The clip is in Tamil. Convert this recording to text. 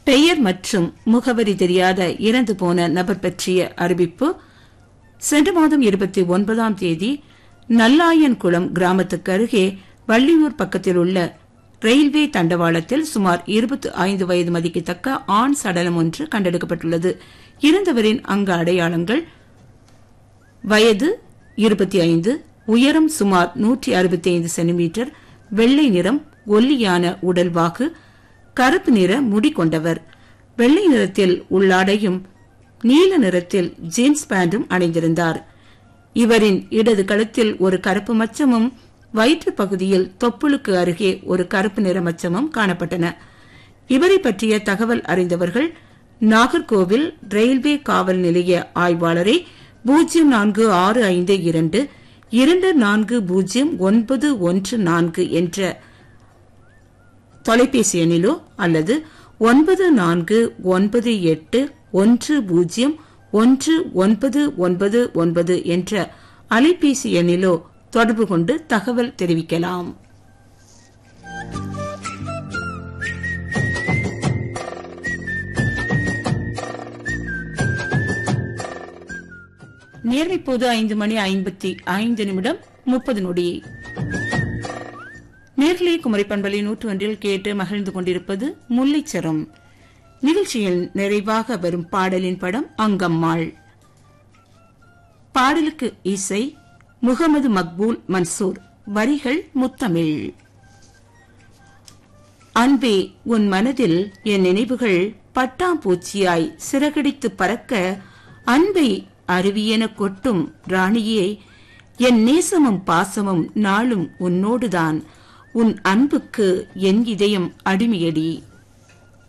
பெயர் மற்றும் முகவரி தெரியாத இறந்து போன நபர் பற்றிய அறிவிப்பு சென்ற மாதம் இருபத்தி ஒன்பதாம் தேதி நல்லாயன்குளம் கிராமத்துக்கு அருகே வள்ளியூர் பக்கத்தில் உள்ள ரயில்வே தண்டவாளத்தில் சுமார் இருபத்தி ஐந்து வயது மதிக்கத்தக்க ஆண் சடலம் ஒன்று கண்டெடுக்கப்பட்டுள்ளது இறந்தவரின் அங்க அடையாளங்கள் வயது இருபத்தி ஐந்து உயரம் சுமார் நூற்றி அறுபத்தி ஐந்து சென்டிமீட்டர் வெள்ளை நிறம் ஒல்லியான உடல்வாகு கருப்பு நிற முடி கொண்டவர் வெள்ளை நிறத்தில் உள்ளாடையும் நீல நிறத்தில் ஜீன்ஸ் பேண்டும் அணிந்திருந்தார் இவரின் இடது கழுத்தில் ஒரு கருப்பு மச்சமும் வயிற்று பகுதியில் தொப்புளுக்கு அருகே ஒரு கருப்பு நிற மச்சமும் காணப்பட்டன இவரை பற்றிய தகவல் அறிந்தவர்கள் நாகர்கோவில் ரயில்வே காவல் நிலைய ஆய்வாளரை பூஜ்ஜியம் நான்கு ஆறு ஐந்து இரண்டு இரண்டு நான்கு பூஜ்ஜியம் ஒன்பது ஒன்று நான்கு என்ற தொலைபேசி எண்ணிலோ அல்லது ஒன்பது நான்கு ஒன்பது எட்டு ஒன்று பூஜ்ஜியம் ஒன்று ஒன்பது ஒன்பது ஒன்பது என்ற அலைபேசி எண்ணிலோ தொடர்பு கொண்டு தகவல் தெரிவிக்கலாம் நேர்மை போது ஐந்து மணி ஐம்பத்தி ஐந்து நிமிடம் முப்பது நொடி நேர்களை குமரி பண்பலை நூற்று ஒன்றில் கேட்டு மகிழ்ந்து கொண்டிருப்பது முல்லைச்சரம் நிகழ்ச்சியில் நிறைவாக வரும் பாடலின் படம் அங்கம்மாள் பாடலுக்கு இசை முகமது மக்பூல் மன்சூர் வரிகள் முத்தமிழ் அன்பே உன் மனதில் என் நினைவுகள் பட்டாம்பூச்சியாய் சிறகடித்து பறக்க அன்பை அருவியென கொட்டும் ராணியே என் நேசமும் பாசமும் நாளும் உன்னோடுதான் உன் அன்புக்கு என் இதயம் அடிமையடி